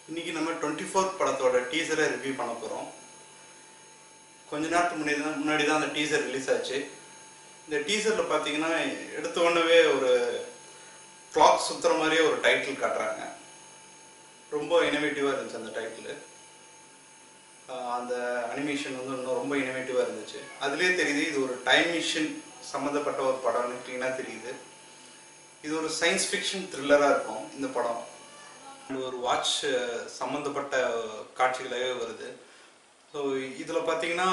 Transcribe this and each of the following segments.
இன்னைக்கு நம்ம twenty fourth படத்தோட டீசரை ரிவ்யூ பண்ண போகிறோம் கொஞ்ச நேரத்துக்கு முன்னாடி தான் முன்னாடி தான் அந்த டீசர் ரிலீஸ் ஆச்சு இந்த டீசரில் பார்த்தீங்கன்னா எடுத்த உடனே ஒரு கிளாக் சுற்றுற மாதிரியே ஒரு டைட்டில் காட்டுறாங்க ரொம்ப இனோவேட்டிவாக இருந்துச்சு அந்த டைட்டில் அந்த அனிமேஷன் வந்து இன்னும் ரொம்ப இனோவேட்டிவாக இருந்துச்சு அதுலேயே தெரியுது இது ஒரு டைம் மிஷின் சம்மந்தப்பட்ட ஒரு படம்னு க்ளீனாக தெரியுது இது ஒரு சயின்ஸ் ஃபிக்ஷன் த்ரில்லராக இருக்கும் இந்த படம் இது ஒரு வாட்ச் சம்மந்தப்பட்ட காட்சிகளாகவே வருது ஸோ இதில் பார்த்தீங்கன்னா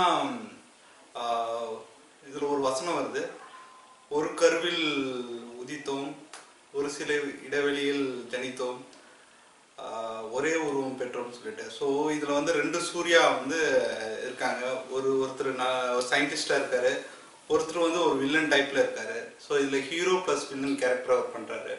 இதில் ஒரு வசனம் வருது ஒரு கருவில் உதித்தோம் ஒரு சில இடைவெளியில் ஜனித்தோம் ஆஹ் ஒரே உருவம் பெற்றோம்னு சொல்லிட்டு ஸோ இதில் வந்து ரெண்டு சூர்யா வந்து இருக்காங்க ஒரு ஒருத்தர் நான் சயின்டிஸ்டாக இருக்காரு ஒருத்தர் வந்து ஒரு வில்லன் டைப்பில் இருக்காரு ஸோ இதில் hero plus villain character work பண்ணுறாரு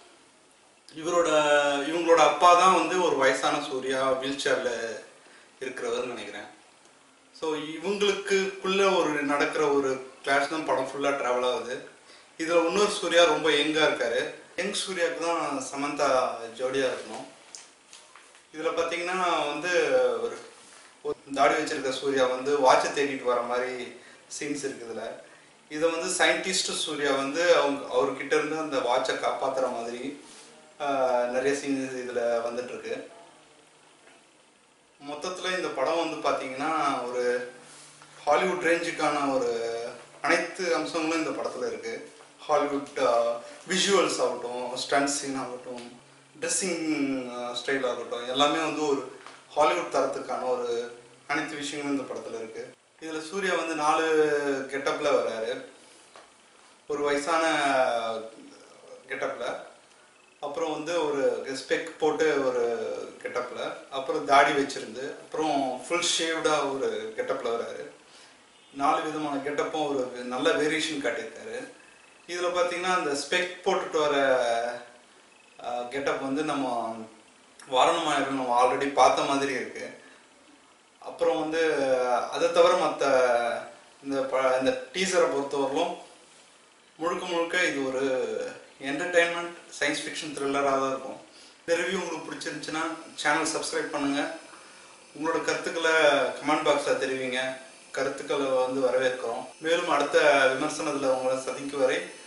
இவரோட இவங்களோட அப்பா தான் வந்து ஒரு வயசான சூர்யா வீல் சேரில் இருக்கிறவர்னு நினைக்கிறேன் ஸோ இவங்களுக்குள்ள ஒரு நடக்கிற ஒரு கிளாஸ் தான் படம் ஃபுல்லாக ட்ராவல் ஆகுது இதில் இன்னொரு சூர்யா ரொம்ப யங்காக இருக்காரு யங் சூர்யாவுக்கு தான் சமந்தா ஜோடியாக இருக்கணும் இதில் பார்த்தீங்கன்னா வந்து ஒரு ஒரு தாடி வச்சிருக்க சூர்யா வந்து வாட்சை தேடிட்டு வர மாதிரி சீன்ஸ் இருக்குதுல இதை வந்து சயின்டிஸ்ட் சூர்யா வந்து அவங்க அவர்கிட்ட இருந்து அந்த வாட்சை காப்பாத்துற மாதிரி ஆஹ், நிறைய சீன்ஸ் இதில் வந்துட்டு இருக்கு மொத்தத்தில் இந்த படம் வந்து பார்த்தீங்கன்னா ஒரு ஹாலிவுட் ரேஞ்சுக்கான ஒரு அனைத்து அம்சங்களும் இந்த படத்தில் இருக்கு ஹாலிவுட் விஷுவல்ஸ் ஆகட்டும் ஸ்டண்ட் சீன் ஆகட்டும் ட்ரெஸ்ஸிங் ஸ்டைல் ஆகட்டும் எல்லாமே வந்து ஒரு ஹாலிவுட் தரத்துக்கான ஒரு அனைத்து விஷயங்களும் இந்த படத்தில் இருக்கு இதில் சூர்யா வந்து நாலு கெட்டப்பில் வராரு ஒரு வயசான கெட்டப்பில் அப்புறம் வந்து ஒரு ஸ்பெக் போட்டு ஒரு கெட்டப்பில் அப்புறம் தாடி வச்சிருந்து அப்புறம் ஃபுல் ஷேவ்டாக ஒரு கெட்டப்பில் வராரு நாலு விதமான கெட்டப்பும் ஒரு நல்ல வேரியேஷன் காட்டியிருக்காரு இதில் பார்த்தீங்கன்னா அந்த ஸ்பெக் போட்டுட்டு வர கெட்டப் வந்து நம்ம வாரணமாயிரம் நம்ம ஆல்ரெடி பார்த்த மாதிரி இருக்கு அப்புறம் வந்து அதை தவிர மற்ற இந்த ப இந்த டீசரை பொறுத்தவரையிலும் முழுக்க முழுக்க இது ஒரு என்டர்டைன்மெண்ட் சயின்ஸ் ஃபிக்ஷன் த்ரில்லராக தான் இருக்கும் இந்த ரிவ்யூ உங்களுக்கு பிடிச்சிருந்துச்சுன்னா சேனல் சப்ஸ்கிரைப் பண்ணுங்கள் உங்களோட கருத்துக்களை கமெண்ட் பாக்ஸில் தெரிவிங்க கருத்துக்களை வந்து வரவேற்கிறோம் மேலும் அடுத்த விமர்சனத்தில் உங்களை சந்திக்கும் வரை